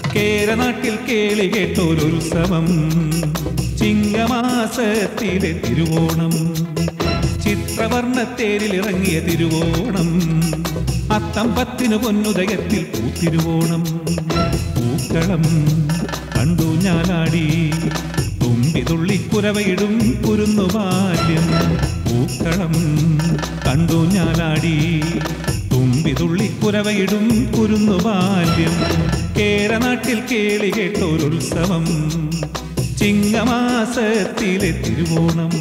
കേരനാട്ടിൽ കേളി കേട്ടൊരുത്സവം ചിങ്ങമാസത്തിലെ തിരുവോണം ചിത്രവർണ്ണത്തേരിൽ ഇറങ്ങിയ തിരുവോണം അത്തമ്പത്തിന് പൊന്നുദയത്തിൽ പൂത്തിരുവോണം പൂക്കളം കണ്ടു ഞാനാടി തുമ്പി തുള്ളിക്കുരവയിടും കുരുന്നു ബാല്യം പൂക്കളം കണ്ടു ഞാനാടി തുമ്പി തുള്ളിക്കുരവയിടും കുരുന്നു ബാല്യം കേരനാട്ടിൽ കേളി കേട്ടൊരുത്സവം ചിങ്ങമാസത്തിലെ തിരുവോണം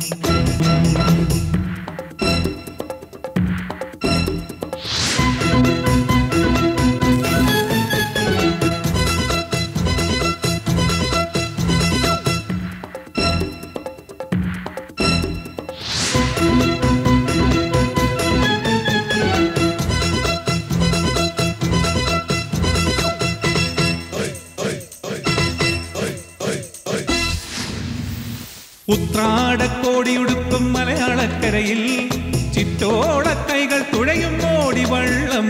ഉത്രാടക്കോടിയുടുക്കും മലയാളക്കരയിൽ ചിറ്റോള കൈകൾ തുഴയും ഓടി വള്ളം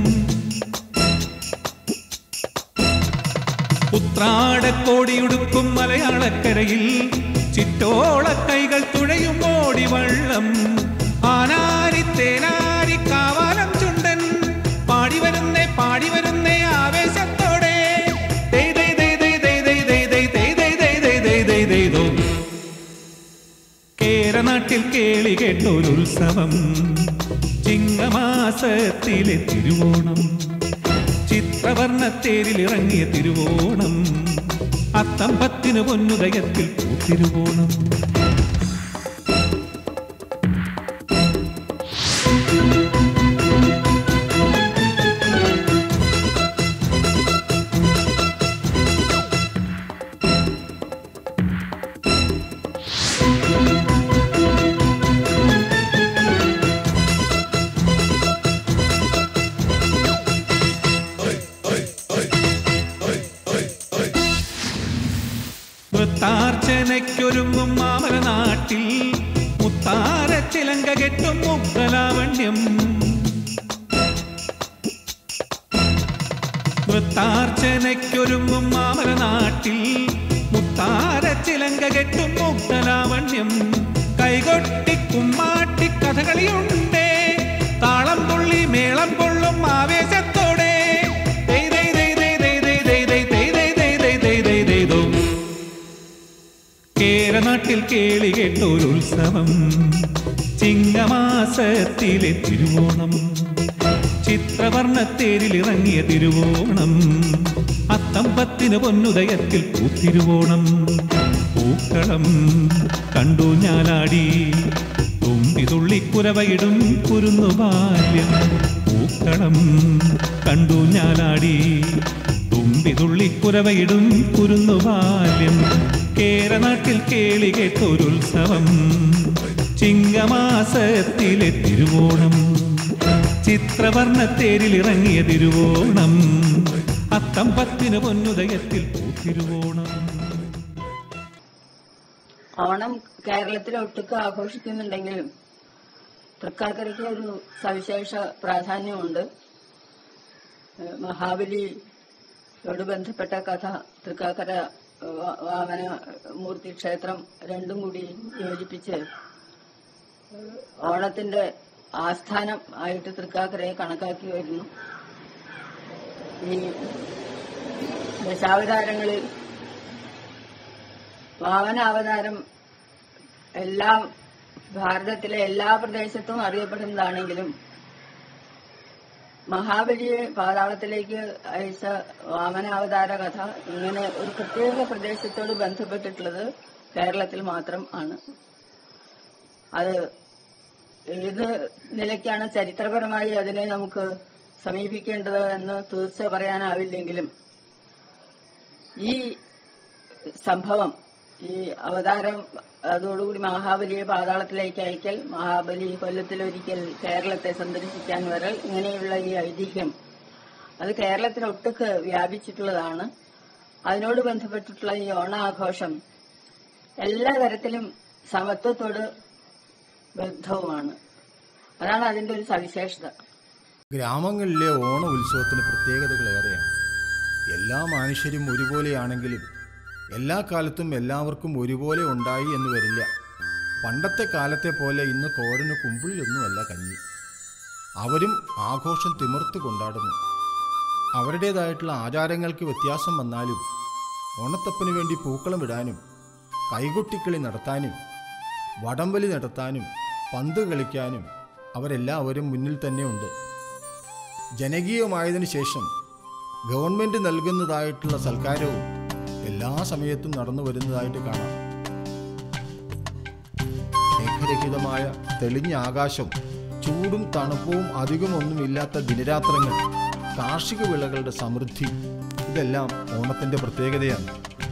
ഉത്രാടക്കോടിയുടുക്കും മലയാളക്കരയിൽ ചിറ്റോള കൈകൾ തുഴയും ഓടി വള്ളം ആനാരി തേനാരി കാവാലം ചുണ്ടൻ പാടി വരുന്നേ പാടി വരുന്നേ ആവേശത്തോടെ ദേ ദേ ദേ ദേ ദേ ദേ ദേ ദേ ദേ ദേ ദേ ദേ ദേ ദേ ദേ ദോ കേരനാട്ടിൽ കേളി കേട്ടൊരുത്സവം ചിങ്ങമാസത്തിലെ തിരുവോണം ചിത്രവർണ്ണത്തേരിൽ ഇറങ്ങിയ തിരുവോണം അത്തമ്പത്തിന് പൊന്നുദയത്തിൽ പൂത്തിരുവോണം വൃത്താർച്ചനയ്ക്കൊരുങ്ങും മാമല നാട്ടിൽ മുത്താര ചിലങ്ക കെട്ടും മുഗ്ധലാവണ്യം വൃത്താർച്ചനയ്ക്കൊരുങ്ങും മാമല നാട്ടിൽ മുത്താര ചിലങ്ക കെട്ടും മുഗ്ധലാവണ്യം കൈകൊട്ടി കുമ്മാട്ടി കഥകളിയുണ്ടേ താളം തുള്ളി മേളം കൊള്ളും ആവേശത്തോടെ ദൈ ദൈ ദൈ ദൈ ദൈ ദൈ ദൈ ദൈ ദൈ ദൈ ദൈ ദൈ ദൈ ദൈ ദൈ ദോ കേരനാട്ടിൽ കേളി കേട്ടൊരുത്സവം ചിങ്ങമാസത്തിലെ തിരുവോണം ചിത്രവർണ്ണത്തേരിൽ ഇറങ്ങിയ തിരുവോണം അത്തമ്പത്തിന് പൊന്നുദയത്തിൽ പൂത്തിരുവോണം പൂക്കളം കണ്ടു ഞാനാടി തുമ്പി തുള്ളിക്കുരവയിടും കുരുന്നു ബാല്യം പൂക്കളം കണ്ടു ഞാനാടി തുമ്പി തുള്ളിക്കുരവയിടും കുരുന്നു ബാല്യം കേരനാട്ടിൽ കേളി കേട്ടൊരുത്സവം ചിങ്ങമാസത്തിലെ തിരുവോണം ചിത്രവർണ്ണത്തേരിൽ ഇറങ്ങിയ തിരുവോണം അത്തമ്പത്തിന് പൊന്നുദയത്തിൽ പൂത്തിരുവോണം ഓണം കേരളത്തിൽ ഒട്ടുക്ക് ആഘോഷിക്കുന്നുണ്ടെങ്കിലും തൃക്കാക്കരയ്ക്ക് ഒരു സവിശേഷ പ്രാധാന്യമുണ്ട് ഏഹ് മഹാബലിയോട് ബന്ധപ്പെട്ട കഥ തൃക്കാക്കര വാ- വാമന മൂർത്തി ക്ഷേത്രം രണ്ടും കൂടി യോജിപ്പിച്ച് ഏഹ് ഓണത്തിന്റെ ആസ്ഥാനം ആയിട്ട് തൃക്കാക്കരയെ കണക്കാക്കി വരുന്നു ഈ ദശാവതാരങ്ങളിൽ വാമനാവതാരം എല്ലാ ഭാരതത്തിലെ എല്ലാ പ്രദേശത്തും അറിയപ്പെടുന്നതാണെങ്കിലും മഹാബലിയെ പാതാളത്തിലേക്ക് അയച്ച വാമനാവതാര കഥ ഇങ്ങനെ ഒരു പ്രത്യേക പ്രദേശത്തോട് ബന്ധപ്പെട്ടിട്ടുള്ളത് കേരളത്തിൽ മാത്രം ആണ് അത് ഏത് നിലയ്ക്കാണ് ചരിത്രപരമായി അതിനെ നമുക്ക് സമീപിക്കേണ്ടത് എന്ന് തീർച്ച പറയാനാവില്ലെങ്കിലും ഈ സംഭവം ഈ അവതാരം അതോടുകൂടി മഹാബലിയെ പാതാളത്തിലേക്ക് അയക്കൽ മഹാബലി കൊല്ലത്തിലൊരിക്കൽ കേരളത്തെ സന്ദർശിക്കാൻ വരൽ ഇങ്ങനെയുള്ള ഈ ഐതിഹ്യം അത് കേരളത്തിൽ ഒട്ടുക്ക് വ്യാപിച്ചിട്ടുള്ളതാണ് അതിനോട് ബന്ധപ്പെട്ടിട്ടുള്ള ഈ ഓണാഘോഷം എല്ലാ തരത്തിലും സമത്വത്തോട് ബന്ധവുമാണ് അതാണ് അതിന്റെ ഒരു സവിശേഷത ഗ്രാമങ്ങളിലെ ഓണ ഉത്സവത്തിന് പ്രത്യേകതകൾ ഏറെയാണ് എല്ലാ മനുഷ്യരും ഒരുപോലെയാണെങ്കിലും എല്ലാ കാലത്തും എല്ലാവർക്കും ഒരുപോലെ ഉണ്ടായി എന്ന് വരില്ല പണ്ടത്തെ കാലത്തെ പോലെ ഇന്ന് കോരന് കുമ്പിളിലൊന്നുമല്ല കഞ്ഞി അവരും ആഘോഷം തിമിർത്ത് കൊണ്ടാടുന്നു അവരുടേതായിട്ടുള്ള ആചാരങ്ങൾക്ക് വ്യത്യാസം വന്നാലും ഓണത്തപ്പന് വേണ്ടി പൂക്കളം ഇടാനും കൈകൊട്ടിക്കളി നടത്താനും വടംവലി നടത്താനും പന്ത് കളിക്കാനും അവരെല്ലാവരും മുന്നിൽ തന്നെ ഉണ്ട് ജനകീയമായതിനു ശേഷം ഗവൺമെൻറ് നൽകുന്നതായിട്ടുള്ള സൽക്കാരവും എല്ലാ സമയത്തും നടന്നു വരുന്നതായിട്ട് കാണാം മേഘരഹിതമായ തെളിഞ്ഞ ആകാശം ചൂടും തണുപ്പവും അധികമൊന്നുമില്ലാത്ത ദിനരാത്രങ്ങൾ കാർഷിക വിളകളുടെ സമൃദ്ധി ഇതെല്ലാം ഓണത്തിൻ്റെ പ്രത്യേകതയാണ്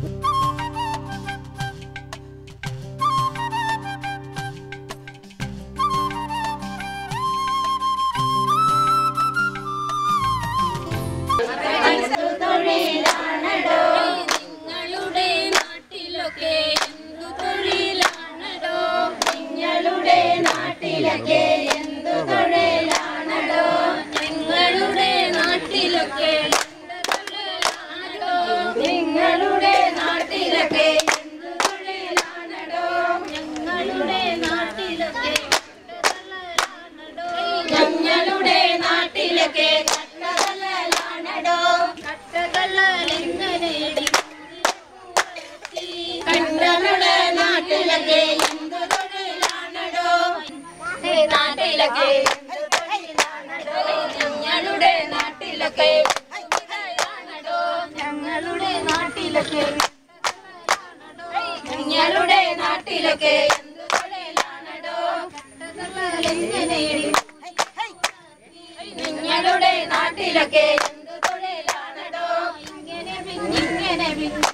നിങ്ങളുടെ നാട്ടിലൊക്കെ എന്തു തൊഴിലാണടോ നിങ്ങളുടെ നാട്ടിലൊക്കെ എന്തു തൊഴിലാണടോ നിങ്ങളുടെ നാട്ടിലൊക്കെ എന്ത് തൊഴിലാണടോ നിങ്ങളുടെ നാട്ടിലൊക്കെ എന്തു തൊഴിലാണടോ ഞങ്ങളുടെ നാട്ടിലൊക്കെ ഞങ്ങളുടെ നാട്ടിലൊക്കെ കട്ടതല്ലാണടോ കട്ടതല്ലെങ്ങനെയടി കണ്ടനുടെ നാട്ടിലൊക്കെ എന്തു തൊഴിലാണടോ നാട്ടിലൊക്കെ എന്തു തൊഴിലാണടോ ഞങ്ങളുടെ നാട്ടിലൊക്കെ ണടോ ഞങ്ങളുടെ നാട്ടിലൊക്കെ ഞങ്ങളുടെ നാട്ടിലൊക്കെ എന്തു തൊഴിലാണടോ എങ്ങനെയടി നിങ്ങളുടെ നാട്ടിലൊക്കെ എന്തു തൊഴിലാണടോ ഇങ്ങനെ പിന്നിങ്ങനെ പിന്നിങ്ങനെ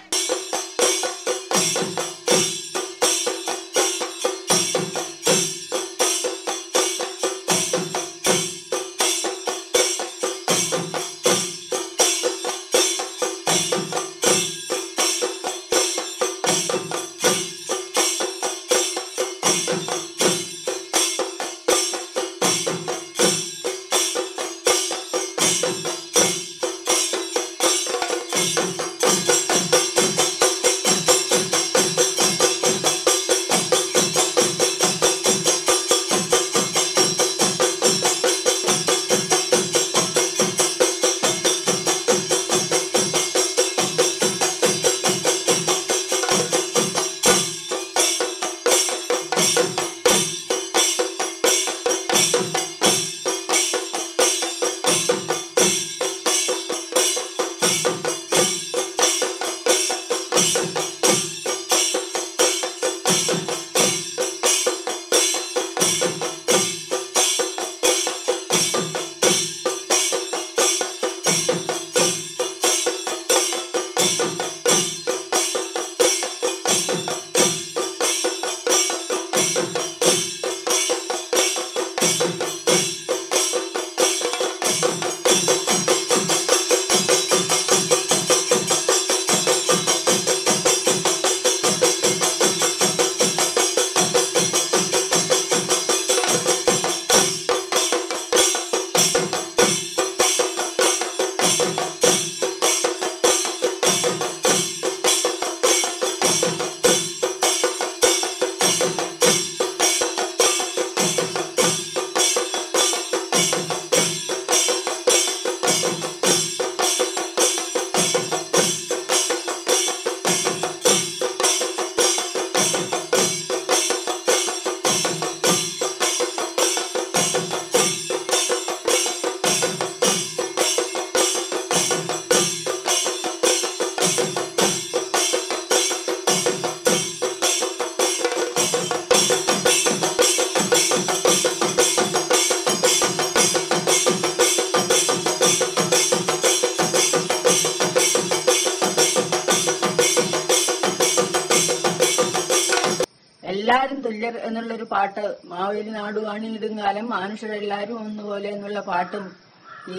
എല്ലാരും തുല്യർ എന്നുള്ളൊരു പാട്ട് മാവേലി നാടുവാണി ഇടുങ്കാലം മനുഷ്യരെല്ലാരും ഒന്നുപോലെ എന്നുള്ള പാട്ടും ഈ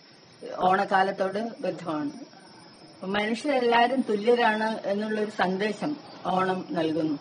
ഓണക്കാലത്തോട് ബന്ധമാണ് അപ്പൊ മനുഷ്യരെല്ലാരും തുല്യരാണ് എന്നുള്ളൊരു സന്ദേശം ഓണം നൽകുന്നു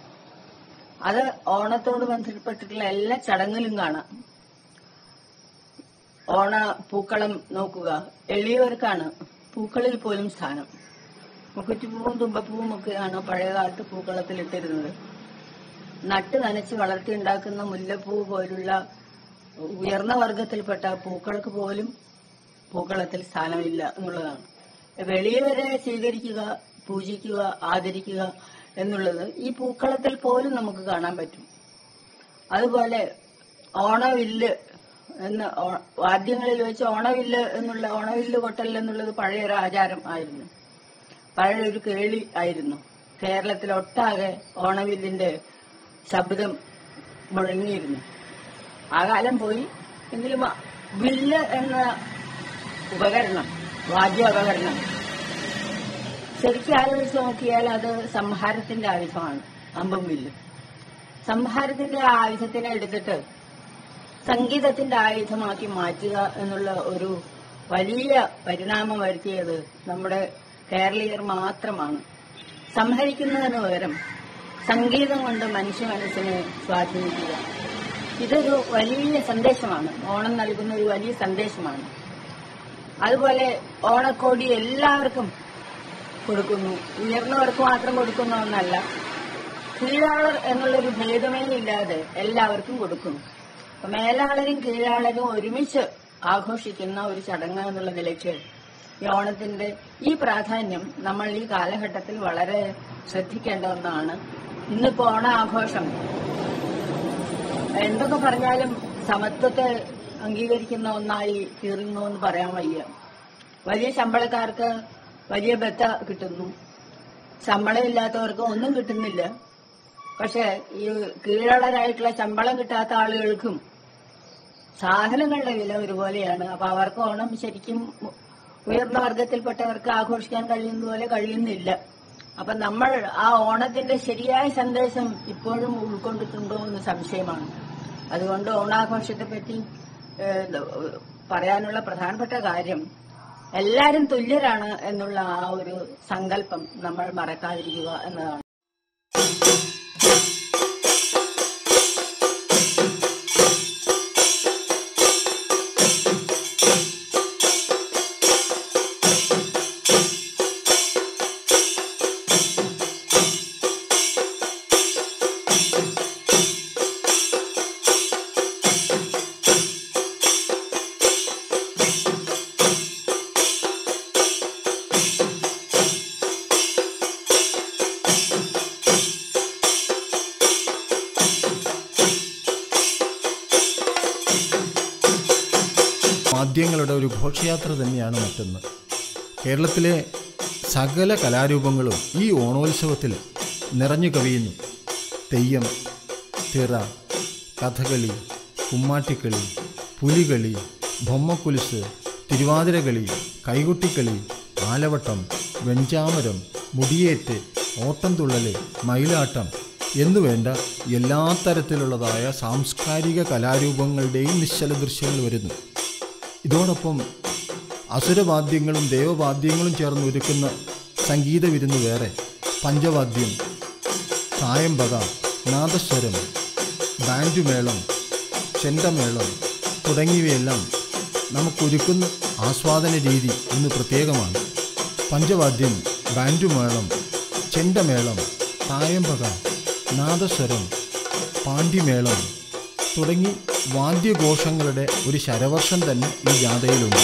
അത് ഓണത്തോട് ബന്ധപ്പെട്ടിട്ടുള്ള എല്ലാ ചടങ്ങിലും കാണാം ഓണ പൂക്കളം നോക്കുക എളിയവർക്കാണ് പൂക്കളിൽ പോലും സ്ഥാനം മുക്കുറ്റിപ്പൂവും തുമ്പപ്പൂവും ഒക്കെയാണ് പഴയകാലത്ത് പൂക്കളത്തിൽ ഇട്ടിരുന്നത് നട്ട് നനച്ച് വളർത്തിയുണ്ടാക്കുന്ന മുല്ലപ്പൂ പോലുള്ള ഉയർന്ന വർഗത്തിൽപ്പെട്ട പൂക്കൾക്ക് പോലും പൂക്കളത്തിൽ സ്ഥാനമില്ല എന്നുള്ളതാണ് വെളിയിൽ വരെ സ്വീകരിക്കുക പൂജിക്കുക ആദരിക്കുക എന്നുള്ളത് ഈ പൂക്കളത്തിൽ പോലും നമുക്ക് കാണാൻ പറ്റും അതുപോലെ ഓണവില്ല് എന്ന് ഓ- വാദ്യങ്ങളിൽ വെച്ച് ഓണവില്ല് എന്നുള്ള ഓണവില്ല് കൊട്ടൽ എന്നുള്ളത് പഴയൊരു ആചാരം ആയിരുന്നു പഴയൊരു കേളി ആയിരുന്നു കേരളത്തിലൊട്ടാകെ ഓണവില്ലിന്റെ ശബ്ദം മുഴങ്ങിയിരുന്നു ആ കാലം പോയി എങ്കിലും ആ വില്ല് എന്ന ഉപകരണം വാദ്യോപകരണം ശരിക്കും ആലോചിച്ച് നോക്കിയാൽ അത് സംഹാരത്തിന്റെ ആയുധമാണ് അമ്പും വില്ലും സംഹാരത്തിന്റെ ആ ആയുധത്തിനെ എടുത്തിട്ട് സംഗീതത്തിന്റെ ആയുധമാക്കി മാറ്റുക എന്നുള്ള ഒരു വലിയ പരിണാമം വരുത്തിയത് നമ്മുടെ കേരളീയർ മാത്രമാണ് സംഹരിക്കുന്നതിന് പകരം സംഗീതം കൊണ്ട് മനുഷ്യ മനസ്സിനെ സ്വാധീനിക്കുക ഇതൊരു വലിയ സന്ദേശമാണ് ഓണം നൽകുന്ന ഒരു വലിയ സന്ദേശമാണ് അതുപോലെ ഓണക്കോടി എല്ലാവർക്കും കൊടുക്കുന്നു ഉയർന്നവർക്ക് മാത്രം കൊടുക്കുന്ന ഒന്നല്ല കീഴാളർ എന്നുള്ളൊരു ഭേദമേ ഇല്ലാതെ എല്ലാവർക്കും കൊടുക്കുന്നു അപ്പൊ മേലാളരും കീഴാളരും ഒരുമിച്ച് ആഘോഷിക്കുന്ന ഒരു ചടങ്ങ് എന്നുള്ള നിലയ്ക്ക് ഈ ഓണത്തിന്റെ ഈ പ്രാധാന്യം നമ്മൾ ഈ കാലഘട്ടത്തിൽ വളരെ ശ്രദ്ധിക്കേണ്ട ഒന്നാണ് ഇന്നിപ്പോ ഓണാഘോഷം എന്തൊക്കെ പറഞ്ഞാലും സമത്വത്തെ അംഗീകരിക്കുന്ന ഒന്നായി തീർന്നു എന്ന് പറയാൻ വയ്യ വലിയ ശമ്പളക്കാർക്ക് വലിയ ബത്ത കിട്ടുന്നു ശമ്പളമില്ലാത്തവർക്ക് ഒന്നും കിട്ടുന്നില്ല പക്ഷെ ഈ കീഴളരായിട്ടുള്ള ശമ്പളം കിട്ടാത്ത ആളുകൾക്കും സാധനങ്ങളുടെ വില ഒരുപോലെയാണ് അപ്പൊ അവർക്ക് ഓണം ശരിക്കും ഉയർന്ന വർഗത്തിൽപ്പെട്ടവർക്ക് ആഘോഷിക്കാൻ കഴിയുന്ന പോലെ കഴിയുന്നില്ല അപ്പൊ നമ്മൾ ആ ഓണത്തിന്റെ ശരിയായ സന്ദേശം ഇപ്പോഴും ഉൾക്കൊണ്ടിട്ടുണ്ടോ എന്ന് സംശയമാണ് അതുകൊണ്ട് ഓണാഘോഷത്തെ പറ്റി ഏഹ്, പറയാനുള്ള പ്രധാനപ്പെട്ട കാര്യം എല്ലാരും തുല്യരാണ് എന്നുള്ള ആ ഒരു സങ്കല്പം നമ്മൾ മറക്കാതിരിക്കുക എന്നതാണ് വാദ്യങ്ങളുടെ ഒരു ഘോഷയാത്ര തന്നെയാണ് മറ്റൊന്ന് കേരളത്തിലെ സകല കലാരൂപങ്ങളും ഈ ഓണോത്സവത്തിൽ നിറഞ്ഞു കവിയുന്നു തെയ്യം തിറ കഥകളി കുമ്മാട്ടിക്കളി പുലികളി ബൊമ്മക്കുലുസ് തിരുവാതിരകളി കൈകൊട്ടിക്കളി ആലവട്ടം വെഞ്ചാമരം മുടിയേറ്റ് ഓട്ടംതുള്ളല് മയിലാട്ടം എന്നുവേണ്ട എല്ലാ തരത്തിലുള്ളതായ സാംസ്കാരിക കലാരൂപങ്ങളുടെയും നിശ്ചല ദൃശ്യങ്ങൾ വരുന്നു ഇതോടൊപ്പം അസുരവാദ്യങ്ങളും ദേവവാദ്യങ്ങളും ചേർന്ന് ഒരുക്കുന്ന സംഗീത വിരുന്ന് വേറെ പഞ്ചവാദ്യം സായംബക നാദസ്വരം ബാൻഡുമേളം ചെണ്ടമേളം തുടങ്ങിയവയെല്ലാം നമുക്കൊരുക്കുന്ന ആസ്വാദന രീതി ഇന്ന് പ്രത്യേകമാണ് പഞ്ചവാദ്യം ബാൻഡുമേളം ചെണ്ടമേളം തായമ്പക നാദസ്വരം പാണ്ഡിമേളം തുടങ്ങി വാദ്യഘോഷങ്ങളുടെ ഒരു ശരവർഷം തന്നെ ഈ ജാഥയിലുണ്ട്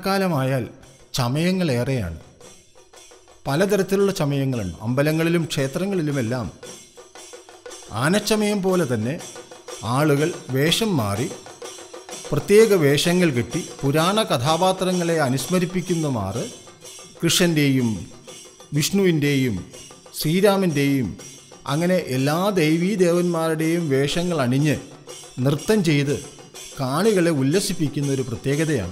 മഴക്കാലമായാൽ ചമയങ്ങളേറെയാണ് പലതരത്തിലുള്ള ചമയങ്ങളുണ്ട് അമ്പലങ്ങളിലും ക്ഷേത്രങ്ങളിലുമെല്ലാം ആനച്ചമയം പോലെ തന്നെ ആളുകൾ വേഷം മാറി പ്രത്യേക വേഷങ്ങൾ കെട്ടി പുരാണ കഥാപാത്രങ്ങളെ അനുസ്മരിപ്പിക്കുന്നമാറ് കൃഷ്ണൻ്റെയും വിഷ്ണുവിൻ്റെയും ശ്രീരാമൻ്റെയും അങ്ങനെ എല്ലാ ദൈവീ ദേവന്മാരുടെയും വേഷങ്ങൾ അണിഞ്ഞ് നൃത്തം ചെയ്ത് കാണികളെ ഉല്ലസിപ്പിക്കുന്ന ഒരു പ്രത്യേകതയാണ്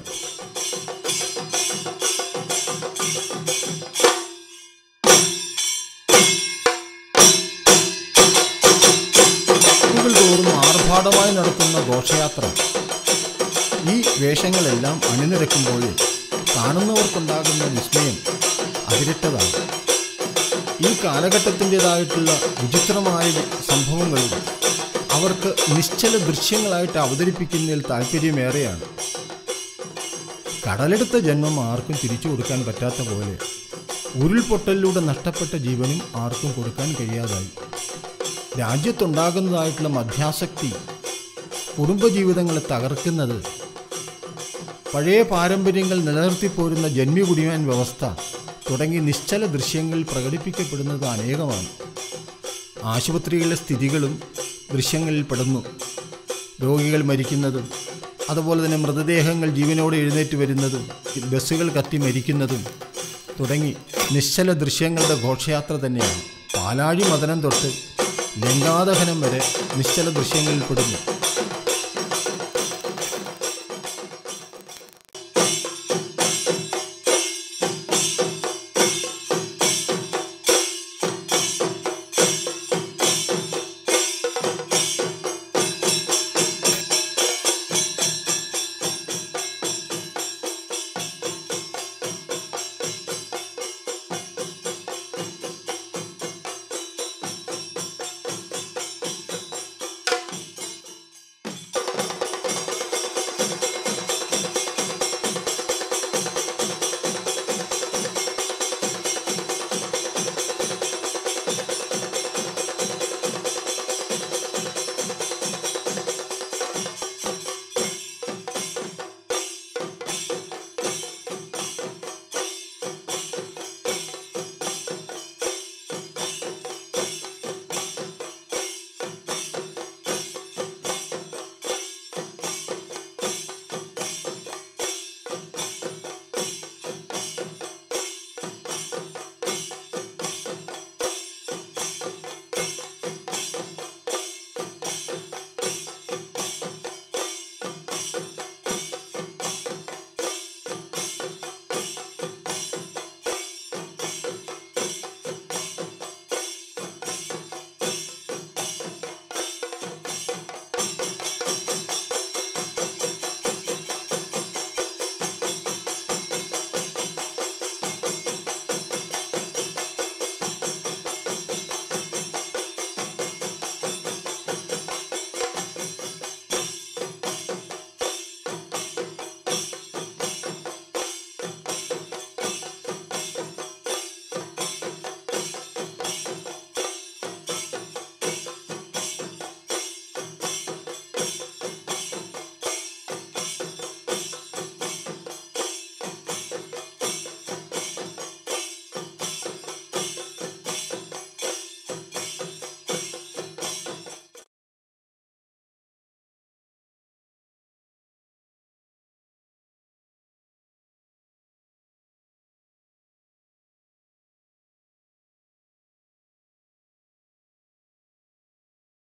ുകൾ തോറും ആർഭാടമായി നടത്തുന്ന ഘോഷയാത്ര ഈ വേഷങ്ങളെല്ലാം അണിനിരക്കുമ്പോൾ കാണുന്നവർക്കുണ്ടാകുന്ന വിസ്മയം അതിരിട്ടതാണ് ഈ കാലഘട്ടത്തിൻ്റെതായിട്ടുള്ള വിചിത്രമായ സംഭവങ്ങളും അവർക്ക് നിശ്ചല ദൃശ്യങ്ങളായിട്ട് അവതരിപ്പിക്കുന്നതിൽ താല്പര്യമേറെയാണ് കടലെടുത്ത ജന്മം ആർക്കും തിരിച്ചു കൊടുക്കാൻ പറ്റാത്ത പോലെ ഉരുൾപൊട്ടലിലൂടെ നഷ്ടപ്പെട്ട ജീവനും ആർക്കും കൊടുക്കാൻ കഴിയാതായി രാജ്യത്തുണ്ടാകുന്നതായിട്ടുള്ള മധ്യാസക്തി കുടുംബജീവിതങ്ങളെ തകർക്കുന്നത് പഴയ പാരമ്പര്യങ്ങൾ നിലനിർത്തിപ്പോരുന്ന ജന്മികുടിയാൻ വ്യവസ്ഥ തുടങ്ങി നിശ്ചല ദൃശ്യങ്ങളിൽ പ്രകടിപ്പിക്കപ്പെടുന്നത് അനേകമാണ് ആശുപത്രികളിലെ സ്ഥിതികളും ദൃശ്യങ്ങളിൽ പെടുന്നു രോഗികൾ മരിക്കുന്നതും അതുപോലെ തന്നെ മൃതദേഹങ്ങൾ ജീവനോടെ എഴുന്നേറ്റ് വരുന്നതും ബസ്സുകൾ കത്തി മരിക്കുന്നതും തുടങ്ങി നിശ്ചല ദൃശ്യങ്ങളുടെ ഘോഷയാത്ര തന്നെയാണ് പാലാഴി മദനം തൊട്ട് ലങ്കാദഹനം വരെ നിശ്ചല ദൃശ്യങ്ങളിൽ പെടുന്നു